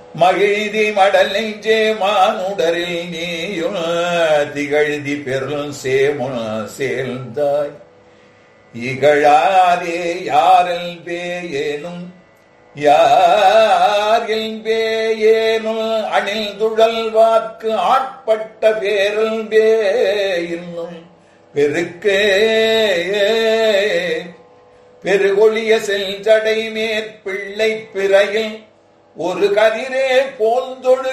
மகிழ்தி மடல் நெஞ்சே மானுடரில் நீயும் திகழ்தி பெருள் சேமுன் சேர்ந்தாய் இகழாதே யாரில் பேயேனும் யாரில் பேயேனும் அணில் துழல் வாக்கு ஆட்பட்ட பேரல் பே இன்னும் பெருக்கே பெருகொழிய செல் ஜடை மேற்பிள்ளை பிறையில் ஒரு கதிரே போந்தொழு